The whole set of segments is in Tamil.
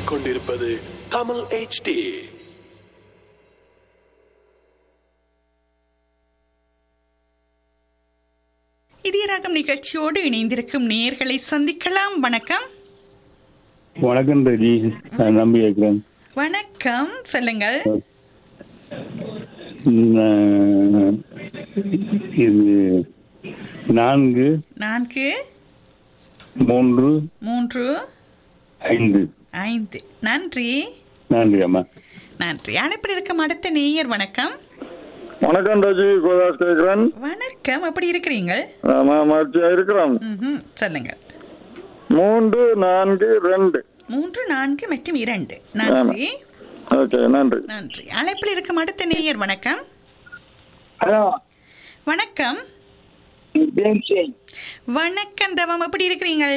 கேட்டுக்கொண்டிருப்பது தமிழ் HD இதயராகம் நிகழ்ச்சியோடு இணைந்திருக்கும் நேயர்களை சந்திக்கலாம் வணக்கம் வணக்கம் ரஜி நான் நம்பி இருக்கிறேன் வணக்கம் சொல்லுங்கள் நான் இது நான்கு நான்கு மூன்று மூன்று ஐந்து ஐந்து நன்றி நன்றி அம்மா நன்றி அனுப்பி இருக்கும் அடுத்த நேயர் வணக்கம் வணக்கம் ராஜி கோதாஸ் கேட்கிறேன் வணக்கம் எப்படி இருக்கிறீங்க ஆமா மகிழ்ச்சியா இருக்கிறோம் ம்ஹும், சொல்லுங்கள் மூன்று நான்கு ரெண்டு மூன்று நான்கு மற்றும் இரண்டு நன்றி ஓகே நன்றி நன்றி அழைப்பில் இருக்கும் அடுத்த நேயர் வணக்கம் ஹலோ வணக்கம் பிஎம்சி வணக்கம் தவம் எப்படி இருக்கிறீங்கள்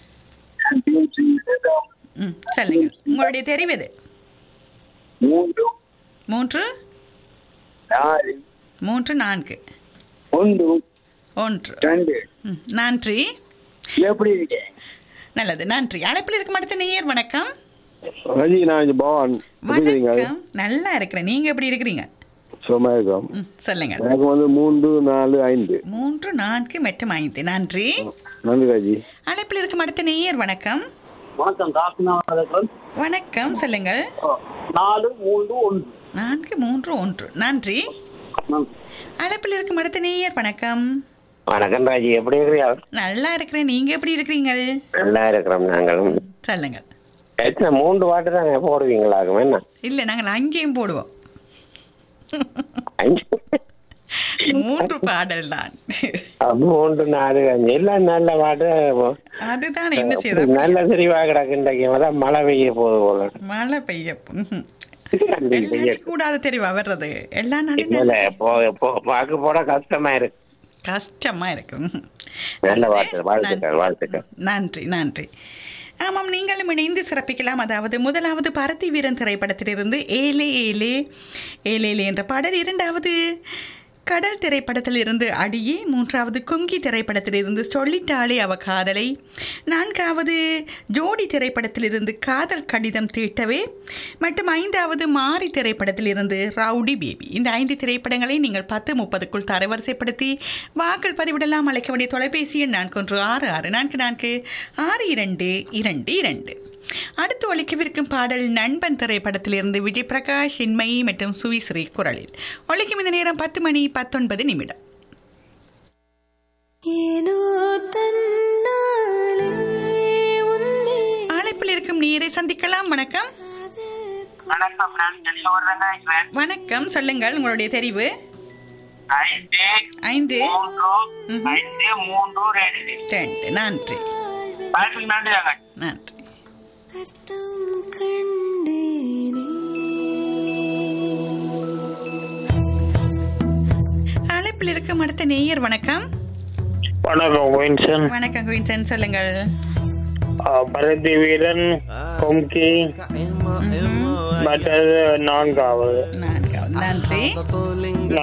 ம் சொல்லுங்கள் உங்களுடைய தெரிவது மூன்று மூன்று நாலு மூன்று நான்கு ஒன்று ஒன்று ரெண்டு ம், நன்றி எப்படி இருக்கேன் நல்லது நன்றி அழைப்பில் இருக்கும் அடுத்த நேயர் வணக்கம் ரஜி நான் பவான் வணக்கம் நல்லா இருக்கிறேன் நீங்க எப்படி இருக்கிறீங்க சும்மா இருக்கோம் ம், சொல்லுங்க எனக்கு வந்து மூன்று நாலு ஐந்து மூன்று நான்கு மற்றும் ஐந்து நன்றி நன்றி ராஜி அழைப்பில் இருக்கும் அடுத்த நேயர் வணக்கம் வணக்கம் காசுநாதன் வணக்கம் சொல்லுங்கள் நாலு மூன்று ஒன்று நான்கு மூன்று ஒன்று நன்றி அழைப்பில் இருக்கும் அடுத்த நேயர் வணக்கம் வணக்கம் ராஜி எப்படி இருக்கிறீங்க நல்லா இருக்கிறேன் நீங்க எப்படி இருக்கிறீங்க நல்லா இருக்கிறோம் நாங்களும் சொல்லுங்கள் எத்தனை மூன்று வாட்டு தான் போடுவீங்களாகும் என்ன இல்ல நாங்கள் அங்கேயும் போடுவோம் அஞ்சு மூன்று பாடல் தான் மூன்று நாலு அஞ்சு எல்லாம் நல்ல பாட்டு அதுதான் என்ன செய்யறது நல்ல தெளிவா கிடக்குன்றைக்கு தான் மழை பெய்ய போகுது போல மழை பெய்ய ம்ஹும். கண்டிப்பா பெய்ய எல்லாரும் கூடாது தெரியுமா வர்றது எல்லா நாளும் இல்ல போ போ- பார்க்க போட கஷ்டமா இருக்கு கஷ்டமா இருக்கு ம்ஹும். நல்ல வாழ்த்து வாழ்த்துக்கள் வாழ்த்துக்கள் நன்றி நன்றி ஆமாம் நீங்களும் இணைந்து சிறப்பிக்கலாம் அதாவது முதலாவது பரத்தி வீரன் திரைப்படத்திலிருந்து ஏலே ஏலே ஏலேலே என்ற பாடல் இரண்டாவது கடல் திரைப்படத்திலிருந்து அடியே மூன்றாவது குங்கி திரைப்படத்திலிருந்து சொல்லிட்டாளே அவ காதலை நான்காவது ஜோடி திரைப்படத்திலிருந்து காதல் கடிதம் தீட்டவே மற்றும் ஐந்தாவது மாரி திரைப்படத்திலிருந்து ரவுடி பேபி இந்த ஐந்து திரைப்படங்களை நீங்கள் பத்து முப்பதுக்குள் தரவரிசைப்படுத்தி வாக்கள் பதிவிடலாம் அழைக்க வேண்டிய தொலைபேசி எண் நான்கு ஒன்று ஆறு ஆறு நான்கு நான்கு ஆறு இரண்டு இரண்டு இரண்டு அடுத்து ஒழிக்கவிருக்கும் பாடல் நண்பன் திரைப்படத்திலிருந்து விஜய் பிரகாஷ் இன்மை மற்றும் சுவிஸ்ரீ குரலில் ஒழிக்கும் இந்த நேரம் பத்து மணி பத்தொன்பது நிமிடம் ஏனோ தன்னாலே உன்னை அழைப்பில் இருக்கும் நீரை சந்திக்கலாம் வணக்கம் வணக்கம் நான் எல்லோரும் இருக்கிறேன் வணக்கம் சொல்லுங்கள் உங்களுடைய தெரிவு ஐந்து ஐந்து மூன்று ம்ஹும். ஐந்து மூன்று ரெண்டு ரெண்டு நன்றி வாய்ப்புக்கு நன்றி தாங்க நன்றி அர்த்தம் கண்டேனே அழைப்பில் இருக்கும் அடுத்த நேயர் வணக்கம் வணக்கம் வின்சன் வணக்கம் குயின்சன் சொல்லுங்கள் பரதி வீரன் கொம்கி மற்றது நான்காவது நான்காவது நன்றி